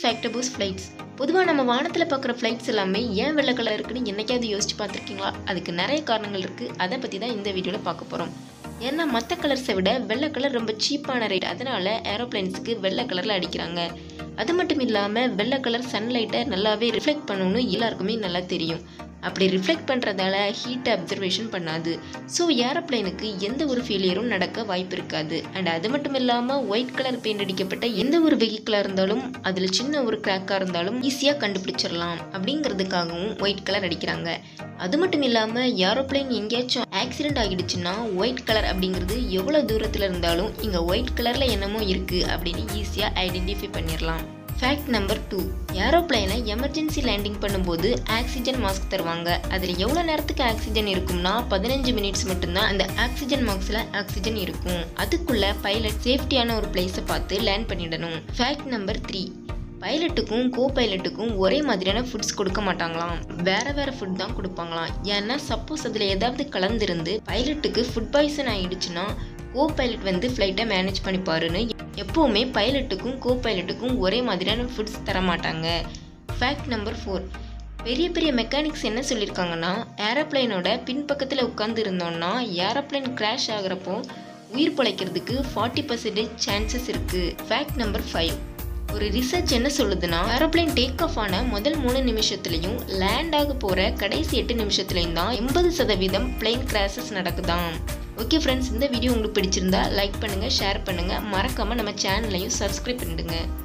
fact about flights பொதுவாக நம்ம வானத்தில் பார்க்குற ஃப்ளைட்ஸ் எல்லாமே ஏன் வெள்ளை கலர் இருக்குன்னு என்னைக்காவது யோசிச்சு பார்த்துருக்கீங்களா அதுக்கு நிறைய காரணங்கள் இருக்குது அதை பற்றி தான் இந்த வீடியோவில் பார்க்க போகிறோம் ஏன்னா மற்ற கலர்ஸை விட வெள்ளை கலர் ரொம்ப சீப்பான ரேட் அதனால ஏரோப்ளைன்ஸுக்கு வெள்ளை கலரில் அடிக்கிறாங்க அது மட்டும் இல்லாமல் வெள்ளை கலர் சன்லைட்டை நல்லாவே ரிஃப்ளெக்ட் பண்ணணும்னு எல்லாருக்குமே நல்லா தெரியும் அப்படி ரிஃப்ளெக்ட் பண்ணுறதால ஹீட்டை அப்சர்வேஷன் பண்ணாது ஸோ ஏரோப்ளைனுக்கு எந்த ஒரு ஃபெயிலியரும் நடக்க வாய்ப்பு இருக்காது அண்ட் அது மட்டும் இல்லாமல் ஒயிட் கலர் பெயிண்ட் அடிக்கப்பட்ட எந்த ஒரு வெஹிக்கிளாக இருந்தாலும் அதில் சின்ன ஒரு கிராக்காக இருந்தாலும் ஈஸியாக கண்டுபிடிச்சிடலாம் அப்படிங்கிறதுக்காகவும் ஒயிட் கலர் அடிக்கிறாங்க அது மட்டும் இல்லாமல் ஏரோப்ளைன் எங்கேயாச்சும் ஆக்சிடென்ட் ஆகிடுச்சுன்னா ஒயிட் கலர் அப்படிங்கிறது எவ்வளோ தூரத்தில் இருந்தாலும் இங்கே ஒயிட் கலரில் என்னமோ இருக்குது அப்படின்னு ஈஸியாக ஐடென்டிஃபை பண்ணிடலாம் ஃபேக்ட் நம்பர் டூ ஏரோப்ளைனை எமர்ஜென்சி லேண்டிங் பண்ணும்போது ஆக்சிஜன் மாஸ்க் தருவாங்க அதில் எவ்வளோ நேரத்துக்கு ஆக்சிஜன் இருக்கும்னா பதினஞ்சு மினிட்ஸ் மட்டும்தான் அந்த ஆக்சிஜன் மாஸ்கில் ஆக்சிஜன் இருக்கும் அதுக்குள்ளே பைலட் சேஃப்டியான ஒரு பிளேஸை பார்த்து லேண்ட் பண்ணிடணும் ஃபேக்ட் நம்பர் த்ரீ பைலட்டுக்கும் கோ பைலட்டுக்கும் ஒரே மாதிரியான ஃபுட்ஸ் கொடுக்க மாட்டாங்களாம் வேற வேற ஃபுட் தான் கொடுப்பாங்களாம் ஏன்னா சப்போஸ் அதில் ஏதாவது கலந்துருந்து பைலட்டுக்கு ஃபுட் பாய்சன் ஆயிடுச்சுன்னா கோ பைலட் வந்து ஃப்ளைட்டை மேனேஜ் பண்ணிப்பாருன்னு எப்போவுமே பைலட்டுக்கும் கோ பைலட்டுக்கும் ஒரே மாதிரியான ஃபுட்ஸ் தர மாட்டாங்க ஃபேக்ட் நம்பர் ஃபோர் பெரிய பெரிய மெக்கானிக்ஸ் என்ன சொல்லியிருக்காங்கன்னா ஏரோப்ளைனோட பின்பக்கத்தில் உட்காந்து இருந்தோம்னா ஏரோப்ளைன் கிராஷ் ஆகிறப்போ உயிர் பிழைக்கிறதுக்கு ஃபார்ட்டி பர்சன்டேஜ் சான்சஸ் இருக்குது ஃபேக்ட் நம்பர் ஃபைவ் ஒரு ரிசர்ச் என்ன சொல்லுதுன்னா ஏரோப்ளைன் டேக் ஆஃப் ஆன முதல் மூணு நிமிஷத்துலையும் லேண்ட் ஆக போகிற கடைசி எட்டு நிமிஷத்துலையும் தான் எண்பது சதவீதம் பிளைன் கிராஷஸ் நடக்குதாம் ஓகே ஃப்ரெண்ட்ஸ் இந்த வீடியோ உங்களுக்கு பிடிச்சிருந்தா லைக் பண்ணுங்கள் ஷேர் பண்ணுங்கள் மறக்காமல் நம்ம சேனலையும் சப்ஸ்கிரைப் பண்ணிடுங்க